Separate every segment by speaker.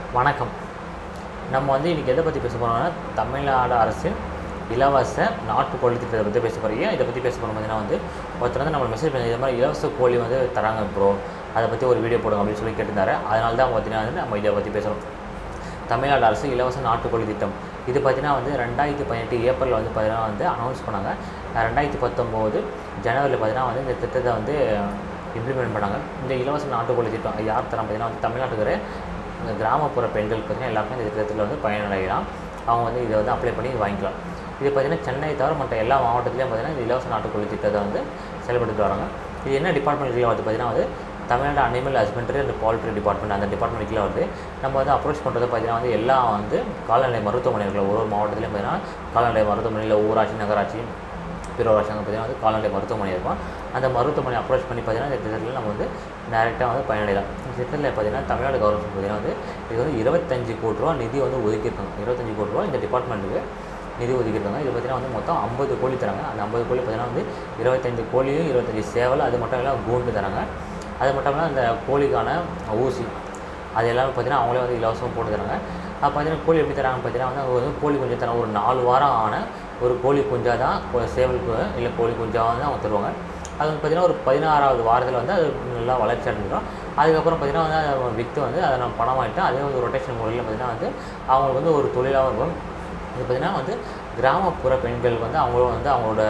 Speaker 1: வணக்கம் நம்ம வந்து இன்றைக்கி எதை பற்றி பேச போகிறோம்னா தமிழ்நாடு அரசின் இலவச நாட்டுக்கோழி திட்டத்தை பற்றி பேச போகிறீங்க இதை பற்றி பேச போகிறோம் பார்த்தீங்கன்னா வந்து ஒருத்தர் வந்து நம்ம மெசேஜ் பண்ணி இது மாதிரி இலவச கோழி வந்து தராங்க ப்ரோ அதை பற்றி ஒரு வீடியோ போடுங்க அப்படின்னு சொல்லி கேட்டிருந்தாரு அதனால தான் பார்த்தீங்கன்னா வந்து நம்ம இதை பற்றி பேசுகிறோம் தமிழ்நாடு அரசு இலவச நாட்டுக்கோழி திட்டம் இது பார்த்தீங்கன்னா வந்து ரெண்டாயிரத்தி பதினெட்டு ஏப்ரலில் வந்து பார்த்தீங்கன்னா வந்து அனௌன்ஸ் பண்ணாங்க ரெண்டாயிரத்தி பத்தொம்போது ஜனவரியில் பார்த்தீங்கன்னா வந்து இந்த திட்டத்தை வந்து இம்ப்ளிமெண்ட் பண்ணாங்க இந்த இலவச நாட்டுக்கோழி திட்டம் அது யார் தரம் பார்த்தீங்கன்னா வந்து தமிழ்நாட்டுக்கு இந்த கிராமப்புற பெண்கள் பார்த்தீங்கன்னா எல்லாருமே இந்த திட்டத்தில் வந்து பயனடையலாம் அவங்க வந்து இதை வந்து அப்ளை பண்ணி வாங்கிக்கலாம் இது பார்த்தீங்கன்னா சென்னை தவிர மற்ற எல்லா மாவட்டத்துலேயும் பார்த்தீங்கன்னா இந்த இலவச நாட்டுக்கோழி திட்டத்தை வந்து செயல்படுத்திட்டு வராங்க இது என்ன டிபார்ட்மெண்ட் கீழே வந்து பார்த்தீங்கன்னா வந்து Tamil Nadu animal husbandry and poultry department அந்த டிபார்ட்மெண்ட் கீழே வந்து நம்ம வந்து அப்ரோச் பண்ணுறது பார்த்தீங்கன்னா வந்து எல்லாம் வந்து கால்நடை மருத்துவமனைகள் ஒரு ஒரு மாவட்டத்துலையும் பார்த்தீங்கன்னா கால்நடை மருத்துவமனையில் ஊராட்சி நகராட்சி பேரூராட்சி அங்கே பார்த்தீங்கன்னா வந்து கால்நடை மருத்துவமனை இருக்கும் அந்த மருத்துவமனை அப்ரோச் பண்ணி பார்த்தீங்கன்னா இந்த திட்டத்தில் நம்ம வந்து டேரெக்டாக வந்து பயனடையலாம் இந்த திட்டத்தில் பார்த்தீங்கன்னா தமிழ்நாடு கவர்மெண்ட் பார்த்தீங்கன்னா வந்து இது வந்து இருபத்தஞ்சு கோடி ரூபா நிதி வந்து ஒதுக்கியிருக்காங்க இருபத்தஞ்சு கோடி ரூபா இந்த டிபார்ட்மெண்ட்டுக்கு நிதி ஒதுக்கியிருக்காங்க இது பார்த்தீங்கன்னா வந்து மொத்தம் ஐம்பது கோழி தராங்க அந்த ஐம்பது கோழி பார்த்தீங்கன்னா வந்து இருபத்தஞ்சு கோழியும் இருபத்தஞ்சி சேவல் அது மட்டும் இல்லாமல் கூண்டு தராங்க அது மட்டும் இல்லாமல் அந்த கோழிக்கான ஊசி அது எல்லாமே பார்த்தீங்கன்னா அவங்களே வந்து இலவசமாக போட்டு தராங்க அப்போ பார்த்தீங்கன்னா கோழி எப்படி தராங்க பார்த்தீங்கன்னா வந்து ஒரு கோழி குஞ்சு தராங்க ஒரு நாலு வாரம் ஆன ஒரு கோழி குஞ்சா தான் கொ- சேவலுக்கு இல்லை கோழி குஞ்சாக வந்து அவங்க தருவாங்க அது வந்து பார்த்தீங்கன்னா ஒரு பதினாறாவது வாரத்தில் வந்து அது நல்லா வளர்ச்சி அடைஞ்சிடும் அதுக்கப்புறம் பார்த்தீங்கன்னா வந்து அதை விற்று வந்து அதை நம்ம பணமாயிட்டு அதே வந்து ரொட்டேஷன் முறையில் பார்த்தீங்கன்னா வந்து அவங்களுக்கு வந்து ஒரு தொழிலாகவும் இருக்கும் இது பார்த்தீங்கன்னா வந்து கிராமப்புற பெண்கள் வந்து அவங்களும் வந்து அவங்களோட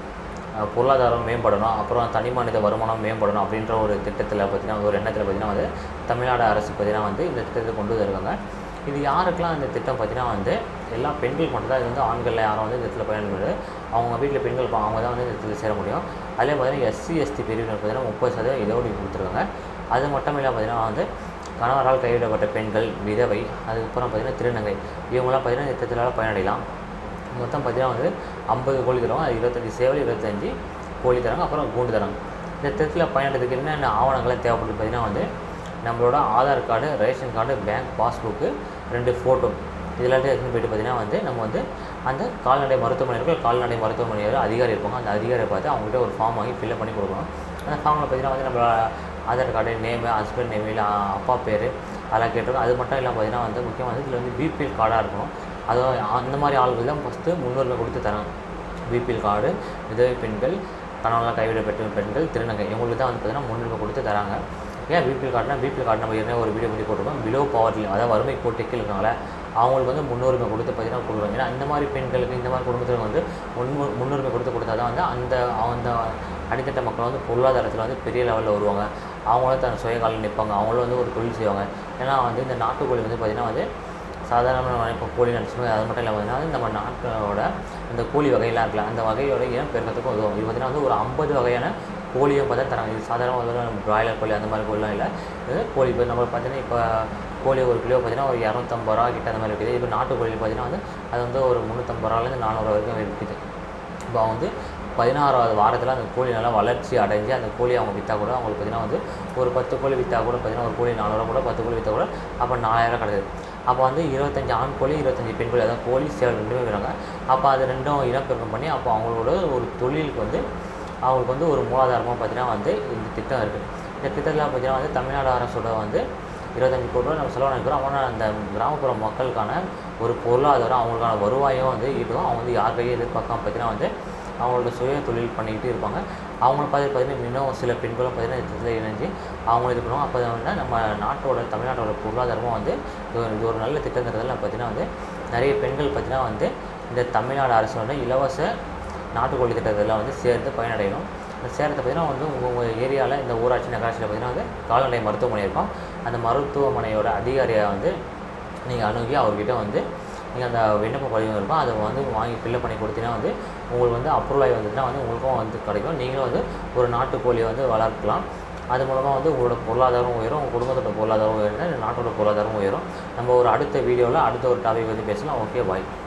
Speaker 1: அஹ், பொருளாதாரம் மேம்படணும் அப்புறம் தனி மனித வருமானம் மேம்படணும் அப்படின்ற ஒரு திட்டத்தில் பார்த்தீங்கன்னா ஒரு எண்ணத்தில் பார்த்தீங்கன்னா வந்து தமிழ்நாடு அரசு பார்த்தீங்கன்னா வந்து இந்த திட்டத்தை கொண்டு வந்திருக்காங்க இது யாருக்கெல்லாம் இந்த திட்டம் பார்த்தீங்கன்னா வந்து எல்லா பெண்கள் மட்டும் தான் இது வந்து ஆண்களில் யாரும் வந்து இந்த திட்டத்தில் பயன்படுது அவங்க வீட்டில் பெண்கள் இருப்பாங்க, அவங்க தான் வந்து இந்த திட்டத்தில் சேர முடியும் அதே பார்த்தீங்கன்னா எஸ்சி எஸ்டி பிரிவினர் பார்த்தீங்கன்னா முப்பது சதவீதம் இதோடு கொடுத்துருக்காங்க அது மட்டும் இல்லாமல் பார்த்தீங்கன்னா வந்து கணவரால் கைவிடப்பட்ட பெண்கள் விதவை அதுக்கப்புறம் பார்த்தீங்கன்னா திருநங்கை இவங்களாம் பார்த்தீங்கன்னா இந்த திட்டத்தினால் பயனடையலாம் மொத்தம் பார்த்தீங்கன்னா வந்து ஐம்பது கோழி தருவாங்க அது இருபத்தஞ்சி சேவல் இருபத்தஞ்சி கோழி தராங்க அப்புறம் கூண்டு தராங்க இந்த திட்டத்தில் பயனடைறதுக்கு என்னென்ன ஆவணங்கள்லாம் தேவைப்படுது பார்த்தீங்கன்னா வந்து நம்மளோட Aadhaar card ration card bank passbook ரெண்டு ஃபோட்டோ இதெல்லாம் எடுத்துன்னு போயிட்டு பார்த்தீங்கன்னா வந்து நம்ம வந்து அந்த கால்நடை மருத்துவமனை இருக்கும் கால்நடை மருத்துவமனையோட அதிகாரி இருப்பாங்க அந்த அதிகாரியை பார்த்து அவங்ககிட்ட ஒரு ஃபார்ம் வாங்கி ஃபில்அப் பண்ணி கொடுக்கணும் அந்த ஃபார்மில் பார்த்தீங்கன்னா வந்து நம்மளோட Aadhaar card name husband name இல்லை அப்பா பேர் அதெல்லாம் கேட்டிருக்கோம் அது மட்டும் இல்லாமல் பார்த்தீங்கன்னா வந்து முக்கியமாக வந்து இதில் வந்து பிபிஎல் கார்டாக இருக்கணும் அதுவும் அந்த மாதிரி ஆளுகள் தான் ஃபஸ்ட்டு முன்னுரிமை கொடுத்து தராங்க பிபிஎல் கார்டு விதவை பெண்கள் கணவனால் கைவிடப்பட்ட பெண்கள் திருநங்கை இவங்களுக்கு தான் வந்து பார்த்தீங்கன்னா முன்னுரிமை கொடுத்து தராங்க ஏன் பிபிஎல் கார்டுனா பிபிஎல் கார்டு நம்ம ஏற்கனவே ஒரு வீடியோ பண்ணி போட்டிருக்கோம் பிலோ பவர்ட்டி அதாவது வறுமை கோட்டுக்கு இருக்காங்களே அவங்களுக்கு வந்து முன்னுரிமை கொடுத்து பார்த்தீங்கன்னா கொடுக்குறாங்க ஏன்னா இந்த மாதிரி பெண்களுக்கு இந்த மாதிரி குடும்பத்துக்கு வந்து முன்மு முன்னுரிமை கொடுத்து கொடுத்தா தான் வந்து அந்த அந்த அடித்தட்ட மக்கள் வந்து பொருளாதாரத்தில் வந்து பெரிய லெவலில் வருவாங்க அவங்களும் தன் சுய காலில் நிற்பாங்க அவங்களும் வந்து ஒரு தொழில் செய்வாங்க ஏன்னா வந்து இந்த நாட்டுக்கோழி வந்து பார்த்திங்கன்னா வந்து சாதாரண இப்போ கோழி நினச்சிக்கோங்க அது மட்டும் இல்லாமல் வந்து நம்ம நாட்டோட இந்த கோழி வகையெல்லாம் இருக்குல்ல அந்த வகையோட இனம் பெருக்கிறதுக்கும் உதவும் இது பார்த்திங்கன்னா வந்து ஒரு ஐம்பது வகையான கோழியும் பார்த்தா தராங்க இது சாதாரண வந்து நம்ம பிராய்லர் கோழி அந்த மாதிரி கோழிலாம் இல்லை இது கோழி இப்போ நம்ம பார்த்தீங்கன்னா இப்போ கோழி ஒரு கிலோ பார்த்தீங்கன்னா ஒரு இரநூத்தம்பது ரூபா கிட்ட அந்த மாதிரி இருக்குது இப்போ நாட்டுக்கோழி பார்த்தீங்கன்னா வந்து அது வந்து ஒரு முந்நூற்றம்பது ரூபாலேருந்து நானூறு வரைக்கும் இருக்குது இப்போ வந்து பதினாறாவது வாரத்தில் அந்த கோழி நல்லா வளர்ச்சி அடைஞ்சு அந்த கோழி அவங்க விற்றா கூட அவங்களுக்கு பார்த்தீங்கன்னா வந்து ஒரு பத்து கோழி விற்றா கூட பார்த்தீங்கன்னா ஒரு கோழி நானூறுவா கூட பத்து கோழி விற்றா கூட அப்போ நாலாயிரம் கிடைக்குது அப்போ வந்து இருபத்தஞ்சி ஆண் கோழி இருபத்தஞ்சி பெண் கோழி அதாவது கோழி சேவல் ரெண்டுமே விடுறாங்க அப்போ அது ரெண்டும் இனப்பெருக்கம் பண்ணி அப்போ அவங்களோட ஒரு தொழிலுக்கு வந்து அவங்களுக்கு வந்து ஒரு மூலாதாரமாக பார்த்தீங்கன்னா வந்து இந்த திட்டம் இருக்குது இந்த திட்டத்தில் பார்த்தீங்கன்னா வந்து தமிழ்நாடு அரசோட வந்து இருபத்தஞ்சி கோடி ரூபா நம்ம செலவு நினைக்கிறோம் ஆனால் அந்த கிராமப்புற மக்களுக்கான ஒரு பொருளாதாரம் அவங்களுக்கான வருவாயும் வந்து ஈட்டும் அவங்க வந்து யார் கையும் எதிர்பார்க்காம பார்த்தீங்கன்னா வந்து அவங்களோட சுய தொழில் பண்ணிக்கிட்டு இருப்பாங்க அவங்கள பார்த்து பார்த்தீங்கன்னா இன்னும் சில பெண்களும் பார்த்தீங்கன்னா இந்த திட்டத்தில் இணைஞ்சு அவங்களும் இது பண்ணுவாங்க அப்போ வந்து நம்ம நாட்டோட தமிழ்நாட்டோட பொருளாதாரமும் வந்து இது ஒரு- இது ஒரு நல்ல திட்டங்கிறதுல பார்த்தீங்கன்னா வந்து நிறைய பெண்கள் பார்த்தீங்கன்னா வந்து இந்த தமிழ்நாடு அரசோட இலவச நாட்டுக்கோழி திட்டத்தில் வந்து சேர்ந்து பயனடையணும் இந்த சேரத்தை பார்த்தீங்கன்னா வந்து உங்கள் உங்கள் ஏரியாவில் இந்த ஊராட்சி நகராட்சியில் பார்த்தீங்கன்னா வந்து கால்நடை மருத்துவமனை இருக்கும் அந்த மருத்துவமனையோட அதிகாரியை வந்து நீங்கள் அணுகி அவர்கிட்ட வந்து நீங்கள் அந்த விண்ணப்ப படிவம் இருக்கும் அதை வந்து வாங்கி ஃபில்அப் பண்ணி கொடுத்தீங்கன்னா வந்து உங்களுக்கு வந்து அப்ரூவல் ஆகி வந்துச்சுன்னா வந்து உங்களுக்கும் வந்து கிடைக்கும் நீங்களும் வந்து ஒரு நாட்டுக்கோழியை வந்து வளர்க்கலாம் அது மூலமாக வந்து உங்களோட பொருளாதாரம் உயரும் உங்கள் குடும்பத்தோட பொருளாதாரம் உயரும் நாட்டோட பொருளாதாரம் உயரும் நம்ம ஒரு அடுத்த வீடியோவில் அடுத்த ஒரு டாபிக் வந்து பேசலாம் ஓகே பாய்